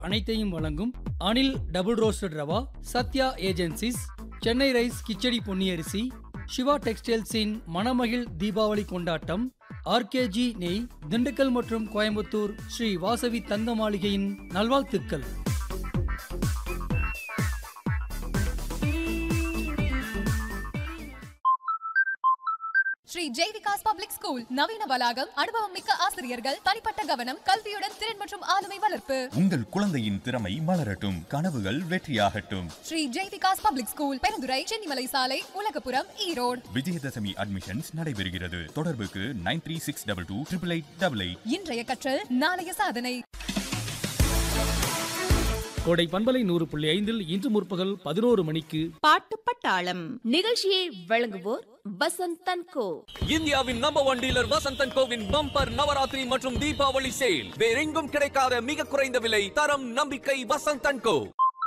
அனைத்தையும் வழங்கும் Anil double roasted rava Sathya agencies Chennai rice khichdi பொன்னியரிசி சிவா டெக்ஸ்டைல்ஸின் மணமகிழ் தீபாவளி கொண்டாட்டம் ஆர்கேஜி நெய் திண்டுக்கல் மற்றும் கோயம்புத்தூர் ஸ்ரீ வாசவி தங்க மாளிகையின் நல்வாழ்த்துக்கள் ஸ்ரீ ஜெய் விகாஸ் பப்ளிக் ஸ்கூல் நவீன வளாகம் அனுபவம் மிக்க ஆசிரியர்கள் தனிப்பட்ட கவனம் கல்வியுடன் திறன் மற்றும் ஆளுமை வளர்ப்பு உங்கள் குழந்தையின் திறமை மலரட்டும் கனவுகள் வெற்றியாகட்டும் ஸ்ரீ ஜெய் விகாஸ் பப்ளிக் ஸ்கூல் பெருந்துறை சென்னிமலை சாலை உலகபுரம் ஈரோடு விஜயதசமி அட்மிஷன்ஸ் நடைபெறுகிறது தொடர்புக்கு nine three six double two triple eight double eight இன்றைய கற்றல் நாளைய சாதனை கோடை பண்பலை நூறு புள்ளி ஐந்தில் இன்று முற்பகல் பதினோரு மணிக்கு பாட்டு பட்டாளம் நிகழ்ச்சியை வழங்குவோர் வசந்த் தன்கோ இந்தியாவின் நம்பர் ஒன் டீலர் வசந்தன் கோவின் பம்பர் நவராத்திரி மற்றும் தீபாவளி சேல் வேறெங்கும் கிடைக்காத மிக குறைந்த விலை தரம் நம்பிக்கை வசந்தன் கோ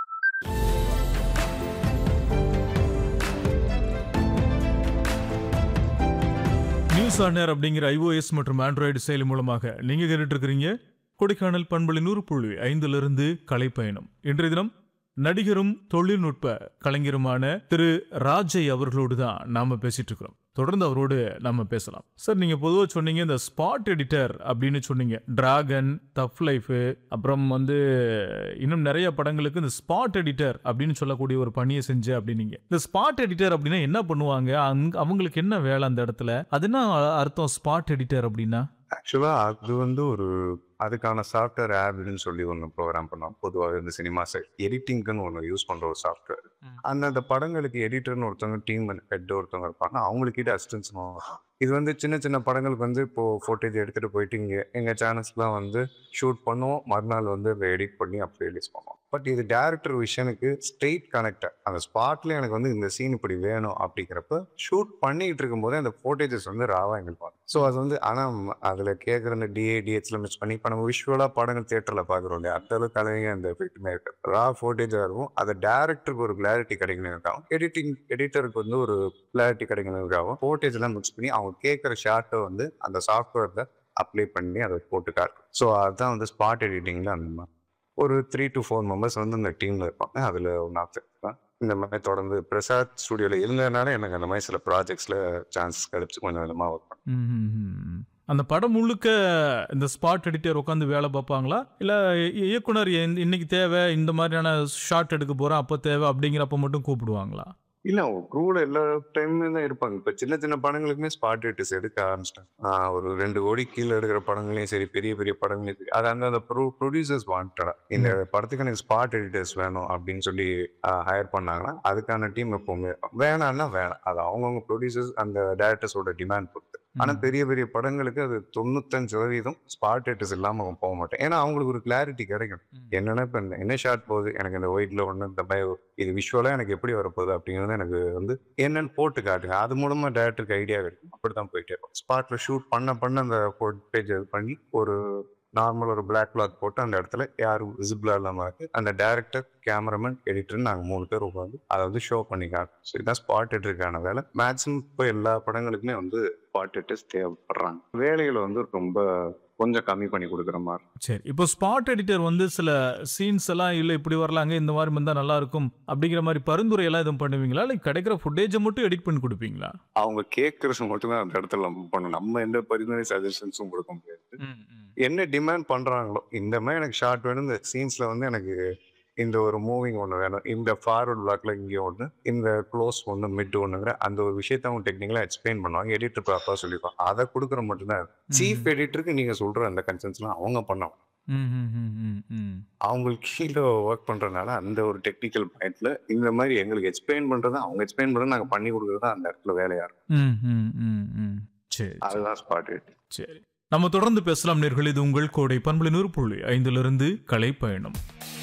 நியூஸ் ஆனர் அப்படிங்கிற iOS மற்றும் ஆண்ட்ராய்டு செயலி மூலமாக நீங்க கேட்டுட்டு இருக்கிறீங்க கொடைக்கானல் பண்பலை நூறு புள்ளி ஐந்திலிருந்து கலைப்பயணம் இன்றைய தினம் நடிகரும் தொழில்நுட்ப கலைஞருமான திரு ராஜை அவர்களோடு தான் நாம பேசிட்டு இருக்கிறோம் தொடர்ந்து அவரோடு நாம பேசலாம் சார் நீங்க பொதுவாக சொன்னீங்க இந்த ஸ்பாட் எடிட்டர் அப்படின்னு சொன்னீங்க டிராகன் டஃப் லைஃப் அப்புறம் வந்து இன்னும் நிறைய படங்களுக்கு இந்த ஸ்பாட் எடிட்டர் அப்படின்னு சொல்லக்கூடிய ஒரு பணியை செஞ்சு அப்படின்னீங்க இந்த ஸ்பாட் எடிட்டர் அப்படின்னா என்ன பண்ணுவாங்க அங்க அவங்களுக்கு என்ன வேலை அந்த இடத்துல அது என்ன அர்த்தம் ஸ்பாட் எடிட்டர் அப்படின்னா ஆக்சுவலா அது வந்து ஒரு அதுக்கான சாஃப்ட்வேர் ஆப்னு சொல்லி ஒன்று ப்ரோக்ராம் பண்ணோம் பொதுவாக இந்த சினிமா சைட் எடிட்டிங்க்குன்னு ஒன்று யூஸ் பண்ற ஒரு சாஃப்ட்வேர் அந்தந்த படங்களுக்கு எடிட்டர்னு ஒருத்தவங்க டீம் ஹெட் ஒருத்தவங்க இருப்பாங்க அவங்களுக்கிட்ட அசிஸ்டன்ஸ் இது வந்து சின்ன சின்ன படங்களுக்கு வந்து இப்போ ஃபோட்டேஜ் எடுத்துட்டு போயிட்டு இங்கே எங்கள் சேனல்ஸ்லாம் வந்து ஷூட் பண்ணுவோம் மறுநாள் வந்து அதை எடிட் பண்ணி அப்படியே ரிலீஸ் பண்ணுவோம் பட் இது டேரக்டர் விஷனுக்கு ஸ்ட்ரெயிட் கனெக்ட் அந்த ஸ்பாட்ல எனக்கு வந்து இந்த சீன் இப்படி வேணும் அப்படிங்கிறப்ப ஷூட் பண்ணிட்டு இருக்கும்போதே அந்த ஃபோட்டேஜஸ் வந்து ராவா எங்களுக்கு வரும் ஸோ அது வந்து ஆனால் அதில் கேட்குற அந்த டிஏ டிஹெச்ல மிஸ் பண்ணி இப்போ நம்ம விஷுவலாக படங்கள் தேட்டரில் பார்க்குறோம் இல்லையா அந்த அளவுக்கு கலைங்க அந்த எஃபெக்ட்டுமே இருக்கு ரா ஃபோட்டேஜாக இருக்கும் அது டேரக்டருக்கு ஒரு கிளாரிட்டி கிடைக்கணுக்காகவும் எடிட்டிங் எடிட்டருக்கு வந்து ஒரு கிளாரிட்டி கிடைக்கணுக்காகவும் ஃபோட்டேஜ்லாம் மிக்ஸ் பண்ணி அவங்க கேட்குற ஷார்ட்டை வந்து அந்த சாஃப்ட்வேரில் அப்ளை பண்ணி அதை போட்டு காட்டும் ஸோ அதுதான் வந்து ஸ்பாட் எடிட்டிங்ல அந்த மாதிரி ஒரு த்ரீ டு ஃபோர் மெம்பர்ஸ் வந்து இந்த டீமில் இருப்பாங்க அதில் ஒன் ஆஃப் தான் இந்த மாதிரி தொடர்ந்து பிரசாத் ஸ்டுடியோவில் இருந்ததுனால எனக்கு அந்த மாதிரி சில ப்ராஜெக்ட்ஸில் சான்சஸ் கிடைச்சி கொஞ்சம் கொஞ்சமாக ஒர்க் பண்ணேன் ம்ஹும். அந்த படம் முழுக்க இந்த ஸ்பாட் எடிட்டர் உட்காந்து வேலை பார்ப்பாங்களா இல்ல இ- இயக்குனர் எந்த- இன்னைக்கு தேவை இந்த மாதிரியான ஷாட் எடுக்க போறோம் அப்போ தேவை அப்படிங்கிறப்ப மட்டும் கூப்பிடுவாங்களா இல்ல குரூல எல்லா டைமுமே தான் இருப்பாங்க இப்ப சின்ன சின்ன படங்களுக்குமே ஸ்பாட் ரேட்டஸ் எடுக்க ஆரம்பிச்சிட்டாங்க ஒரு ரெண்டு கோடி கீழே எடுக்கிற படங்களையும் சரி பெரிய பெரிய படங்களையும் சரி அது அந்த ப்ரொடியூசர்ஸ் வாண்டடா இந்த படத்துக்கு எனக்கு ஸ்பாட் எடிட்டர்ஸ் வேணும் அப்படின்னு சொல்லி ஹையர் பண்ணாங்கன்னா அதுக்கான டீம் எப்பவுமே இருக்கும். வேணாம்னா வேணாம் அது அவங்கவுங்க ப்ரொடியூசர்ஸ் அந்த டேரக்டர்ஸோட டிமாண்ட் பொறுத்து ஆனா பெரிய பெரிய படங்களுக்கு அது தொண்ணூத்தஞ்சு சதவீதம் ஸ்பாட் ரேட்டஸ் இல்லாம அவங்க போக மாட்டேன் ஏன்னா அவங்களுக்கு ஒரு கிளாரிட்டி கிடைக்கும் என்னன்னா இப்ப இந்த என்ன ஷாட் போகுது எனக்கு இந்த ஒயிட்ல ஒண்ணு இந்த மாதிரி இது விஷுவலா எனக்கு எப்படி வரப்போகுது அப்படிங்கிறது எனக்கு வந்து என்னன்னு போட்டு காட்டுங்க அது மூலமா டேரக்டருக்கு ஐடியா கிடைக்கும் அப்படிதான் போயிட்டே இருக்கும் ஸ்பாட்ல ஷூட் பண்ண பண்ண அந்த ஃபுட்டேஜ் இது பண்ணி ஒரு நார்மல் ஒரு பிளாக் கிளாத் போட்டு அந்த இடத்துல யாரும் விசிபிளா இல்லாம இருக்கு அந்த டேரக்டர் கேமராமேன் எடிட்டர் நாங்க மூணு பேர் உட்காந்து அதை வந்து ஷோ பண்ணி காட்டும் ஸோ இதுதான் ஸ்பாட் எடிட்டருக்கான வேலை மேக்ஸிமம் இப்போ எல்லா படங்களுக்குமே வந்து ஸ்பாட் எடிட்டர்ஸ் தேவைப்படுறாங்க வேலைகளை வந்து ரொம்ப கொஞ்சம் கம்மி பண்ணி கொடுக்குற மாதிரி சரி இப்போ ஸ்பாட் எடிட்டர் வந்து சில சீன்ஸ் எல்லாம் இல்ல இப்படி வரலாங்க இந்த மாதிரி வந்தா நல்லா இருக்கும் அப்படிங்கிற மாதிரி பரிந்துரை எல்லாம் எதுவும் பண்ணுவீங்களா இல்லை கிடைக்கிற ஃபுட்டேஜை மட்டும் எடிட் பண்ணி கொடுப்பீங்களா அவங்க கேட்கறது மட்டும்தான் அந்த இடத்துல நம்ம பண்ணணும் நம்ம எந்த பரிந்துரை சஜஷன்ஸும் கொடுக்க முடியாது என்ன டிமாண்ட் பண்றாங்களோ இந்த மாதிரி எனக்கு ஷார்ட் வேணும் இந்த சீன்ஸ்ல வந்து எனக்கு இந்த ஒரு மூவிங் ஒன்று வேணும் இந்த ஃபார்வர்ட் பிளாக்ல இங்கே ஒன்று இந்த க்ளோஸ் ஒன்று மிட் ஒன்றுங்கிற அந்த ஒரு விஷயத்த அவங்க டெக்னிக்கலாக எக்ஸ்பிளைன் பண்ணுவாங்க எடிட்டர் ப்ராப்பராக சொல்லிப்பாங்க அதை கொடுக்குற மட்டும்தான் சீஃப் எடிட்டருக்கு நீங்க சொல்ற அந்த கன்சென்ஸ்லாம் அவங்க பண்ணணும் ம், ம், ம், ம், ம். அவங்களுக்கு கீழே ஒர்க் பண்றதுனால அந்த ஒரு டெக்னிக்கல் பாயிண்ட்ல இந்த மாதிரி எங்களுக்கு எக்ஸ்பிளைன் பண்றது அவங்க எக்ஸ்பிளைன் பண்றது நாங்க பண்ணி கொடுக்குறது தான் அந்த இடத்துல வேலையா இருக்கும் ம், ம், ம், ம். சரி சரி. அதுதான் ஸ்பாட் சரி நம்ம தொடர்ந்து பேசலாம் நேர்கள் இது உங்கள் கோடை பண்புல நூறு புள்ளி ஐந்திலிருந்து கலை பயணம்